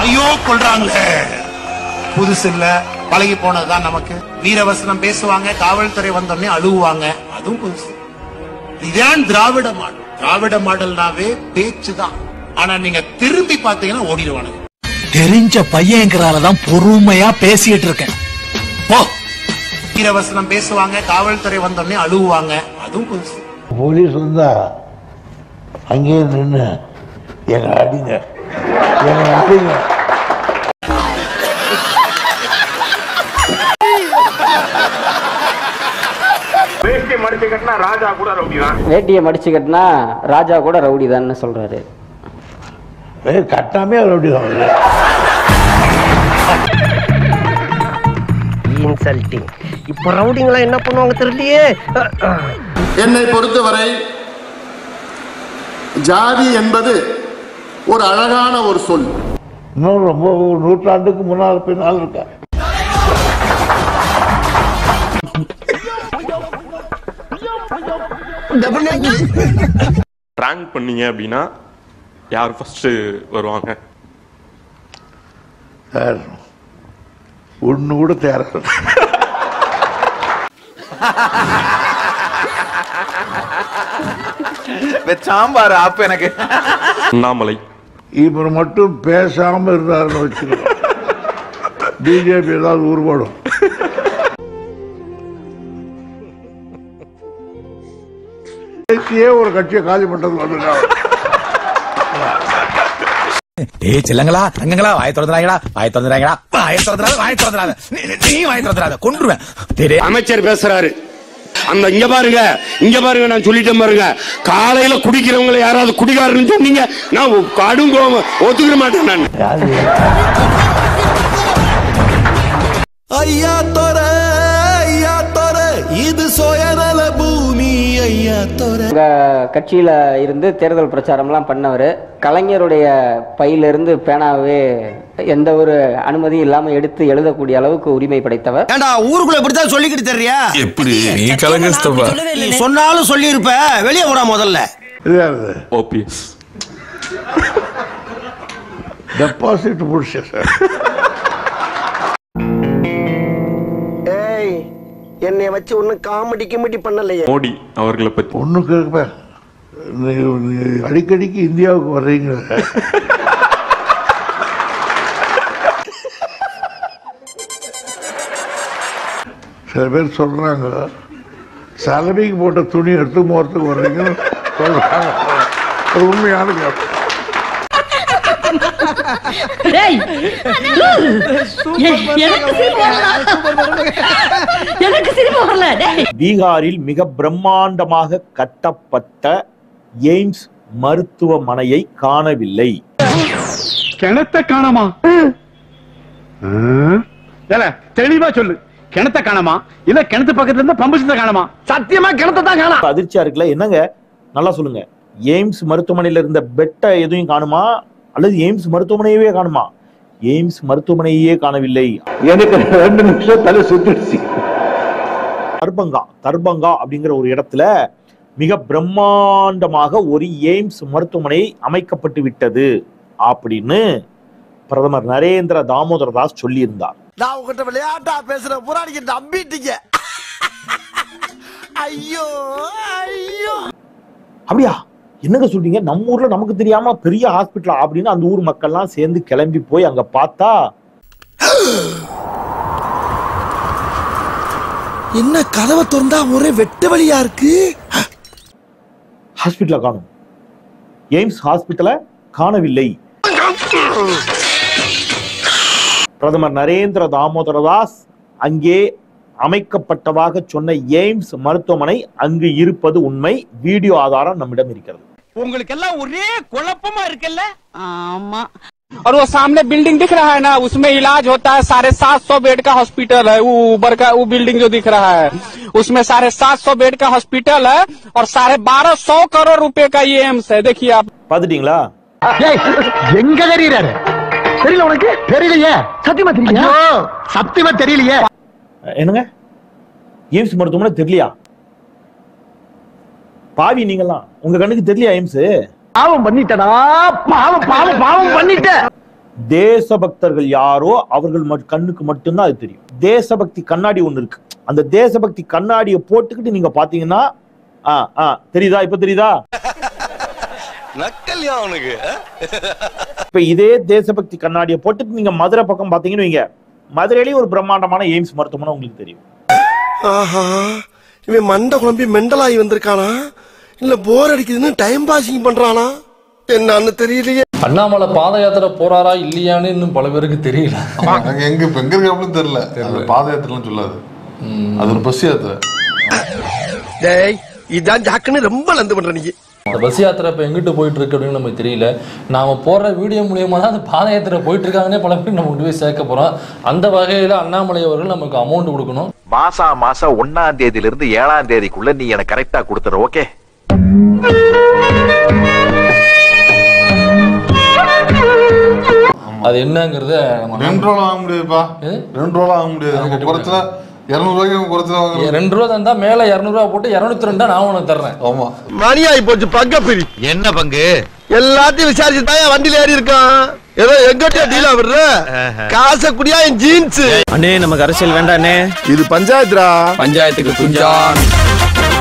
ஐயோ கொள்றாங்களே புதுசு இல்ல பழகி போனதுதான் நமக்கு வீரவசனம் பேசுவாங்க காவல்துறை வந்தோடனே அழுவுவாங்க அதுவும் புதுசு இதான் திராவிட மாடல் திராவிட மாடல்னாவே பேச்சு தான் ஆனா நீங்க திரும்பி பாத்தீங்கன்னா ஓடிடுவானுங்க தெரிஞ்ச பையங்கிறாலதான் பொறுமையா பேசிட்டு இருக்கேன் போ வீரவசனம் பேசுவாங்க காவல்துறை வந்தோடனே அழுவுவாங்க அதுவும் புதுசு போலீஸ் வந்தா அங்கேயே நின்று எங்க அடிங்க எங்க அடிங்க வேஷ்டி மடிச்சு கட்டினா ராஜா கூட ரவுடி தான் வேட்டியை மடிச்சு கட்டினா ராஜா கூட ரவுடி தான் சொல்றாரு ஏய், கட்டாமே அவர் அப்படி தான் இன்சல்ட்டிங் இப்போ ரவுடிங்களா என்ன பண்ணுவாங்க தெரியலையே என்னை பொறுத்தவரை ஜாதி என்பது ஒரு அழகான ஒரு சொல் இன்னும் ரொம்ப ஒரு நூற்றாண்டுக்கு முன்னால் பின்னால் இருக்கா ப்ராங்க் பண்ணீங்க அப்படின்னா யார் ஃபர்ஸ்ட் வருவாங்க சார் ஒன்று கூட தேர சாம்பார் ஆப்பு எனக்கு அண்ணாமலை இவர் மட்டும் பேசாம இருந்தாருன்னு வச்சுக்கணும் பிஜேபி ஏதாவது உருவாடும் பேசியே ஒரு கட்சியை காலி பண்றது வந்துருக்காங்க டேய் செல்லங்களா தங்கங்களா வாய திறந்துறாங்கடா வாய திறந்துறாங்கடா வாய திறந்துறாத வாய திறந்துறாத நீ- நீ- நீ வாய திறந்துறாத கொன்றுவேன் டேய் டேய், அமைச்சர் பேசுறாரு அந்த இங்க பாருங்க இங்க பாருங்க நான் சொல்லிட்டேன் பாருங்க காலையில குடிக்கிறவங்களை யாராவது குடிகாரன்னு சொன்னீங்க நான் கடும் கோவம் ஒத்துக்கிற மாட்டேன் நான் ஐயா தோர ஐயா தோர இது சுயநல பூமி ஐயா தோர உங்க கட்சியில இருந்து தேர்தல் பிரச்சாரம்லாம் பண்ணவர் கலைஞருடைய பையிலிருந்து பேனாவே எந்த ஒரு அனுமதியும் இல்லாம எடுத்து எழுதக்கூடிய அளவுக்கு உரிமை படைத்தவர் ஏண்டா ஊருக்குள்ள இப்படித்தான் சொல்லிக்கிட்டு தெரியா எப்படி நீ கலங்கஸ்தப்பா நீ சொன்னாலும் சொல்லியிருப்ப வெளியே போடா முதல்ல இது யாரு ஓபிஎஸ் டெபாசிட் முடிச்ச சார் ஏய் என்னைய வச்சு ஒன்னும் காமெடி கிமெடி பண்ணலையே மோடி அவர்களை பத்தி ஒன்றுக்கு இருப்ப அடிக்கடிக்கு இந்தியாவுக்கு வர்றீங்க சில பேர் சொல்றாங்க சலவைக்கு போட்ட துணி எடுத்து போறதுக்கு வர்றீங்கன்னு சொல்றாங்க அது உண்மையான கேட்பேன் பீகாரில் மிக பிரம்மாண்டமாக கட்டப்பட்ட எய்ம்ஸ் மருத்துவமனையை காணவில்லை கிணத்த காணாமா தெளிவா சொல்லு கிணத்த காணாமா இல்ல கிணத்து பக்கத்துல இருந்து பம்பு சத்த காணாமா சத்தியமா கிணத்த தான் காணாம் அதிர்ச்சியா இருக்குல்ல என்னங்க நல்லா சொல்லுங்க எய்ம்ஸ் மருத்துவமனையில இருந்த பெட்டை எதுவும் காணுமா அல்லது எய்ம்ஸ் மருத்துவமனையவே காணுமா எய்ம்ஸ் மருத்துவமனையே காணவில்லை எனக்கு ரெண்டு நிமிஷம் தலை சுத்திடுச்சு தர்பங்கா தர்பங்கா அப்படிங்கிற ஒரு இடத்துல மிக பிரம்மாண்டமாக ஒரு எய்ம்ஸ் மருத்துவமனை அமைக்கப்பட்டு விட்டது அப்படின்னு பிரதமர் நரேந்திர தாமோதர தாஸ் சொல்லியிருந்தார் நான் உங்ககிட்ட விளையாட்டா பேசுற புறாடிக்கு நம்பிட்டீங்க ஐயோ ஐயோ அப்படியா என்னங்க சொல்றீங்க நம்ம ஊர்ல நமக்கு தெரியாம பெரிய ஹாஸ்பிட்டல் அப்படின்னு அந்த ஊர் மக்கள்லாம் சேர்ந்து கிளம்பி போய் அங்க பார்த்தா என்ன கதவை திறந்தா ஒரே வெட்ட வழியா இருக்கு ஹாஸ்பிட்டல காணும் எய்ம்ஸ் ஹாஸ்பிட்டல காணவில்லை பிரதமர் நரேந்திர தாமோதர தாஸ் அங்கே அமைக்கப்பட்டதாக சொன்ன எய்ம்ஸ் மருத்துவமனை அங்கு இருப்பது உண்மை வீடியோ ஆதாரம் நம்மிடம் இருக்கிறது உங்களுக்கு எல்லாம் ஒரே குழப்பமா இருக்குல்ல ஆமா और वो सामने बिल्डिंग दिख रहा है ना उसमें इलाज होता है साढ़े सात सौ बेड का हॉस्पिटल है वो ऊपर का वो बिल्डिंग जो दिख रहा है उसमें साढ़े सात सौ बेड का हॉस्पिटल है और साढ़े बारह सौ करोड़ रुपए का ये एम्स है देखिए आप பாத்துட்டீங்களா எங்க தெரியறாரு தெரியல உனக்கு தெரியலையே சத்தியமா தெரியல சத்தியமா தெரியலையே என்னங்க எய்ம்ஸ் மருத்துவமனை தெரியலையா பாவி நீங்களாம் உங்க கண்ணுக்கு தெரியலையா எய்ம்ஸ் பாவம் பண்ணிட்டடா பாவம் பாவம் பாவம் பண்ணிட்ட தேசபக்தர்கள் யாரோ அவர்கள் மட்- கண்ணுக்கு மட்டும்தான் அது தெரியும் தேசபக்தி கண்ணாடி ஒண்ணு இருக்கு அந்த தேசபக்தி கண்ணாடியை போட்டுக்கிட்டு நீங்க பாத்தீங்கன்னா ஆ ஆ தெரியுதா இப்ப தெரியுதா நக்கல்யா அவனுக்கு இப்ப இதே தேசபக்தி கண்ணாடியை போட்டுட்டு நீங்க மதுரை பக்கம் பாத்தீங்கன்னு வைங்க மதுரையிலேயே ஒரு பிரம்மாண்டமான எய்ம்ஸ் மருத்துவமனை உங்களுக்கு தெரியும் ஆஹா இவன் மண்டை குழம்பி மெண்டலாகி வந்திருக்கானா இல்ல போர் அடிக்குதுன்னு டைம் பாசிங் பண்றானா என்னன்னு தெரியலையே அண்ணாமலை பாத யாத்திரை போறாரா இல்லையான்னு இன்னும் பல பேருக்கு தெரியல அங்க எங்க இப்ப எங்க இருக்காப்லும் தெரியல அது பாத யாத்திரைலாம் சொல்லாது அது ஒரு பஸ் யாத்திரை டேய் இதான் ஜாக்குன்னு ரொம்ப லந்து பண்ற நீ அந்த பஸ் யாத்திரை இப்ப எங்கிட்டு போயிட்டு இருக்கு அப்படின்னு நமக்கு தெரியல நாம போடுற வீடியோ மூலியமா தான் அந்த பாத யாத்திரை போயிட்டு இருக்காங்கன்னே பல பேர் நம்ம கொண்டு போய் சேர்க்க போறோம் அந்த வகையில அண்ணாமலை அவர்கள் நமக்கு அமௌண்ட் கொடுக்கணும் மாசா மாசம் ஒன்னாம் தேதியில இருந்து ஏழாம் தேதிக்குள்ள நீ எனக்கு கரெக்டா கொடுத்துற ஓகே அது என்னங்கிறத நம்ம ரெண்டு ரூபா வாங்க முடியாதுப்பா ரெண்டு ரூபா வாங்க முடியாது நம்ம குறைச்சல இருநூறு ரூபாய்க்கு குறைச்சல வாங்க ரெண்டு ரூபா தந்தா மேல இருநூறு போட்டு இருநூத்தி ரெண்டா நான் உனக்கு தர்றேன் ஆமா மணியாயி போச்சு பங்க பிரி என்ன பங்கு எல்லாத்தையும் விசாரிச்சு தான் வண்டியில ஏறி இருக்கான் ஏதோ எங்கிட்டயா டீலா விடுற காசை குடியா என் ஜீன்ஸ் அண்ணே நமக்கு அரசியல் வேண்டாண்ணே இது பஞ்சாயத்துரா பஞ்சாயத்துக்கு குஞ்சான்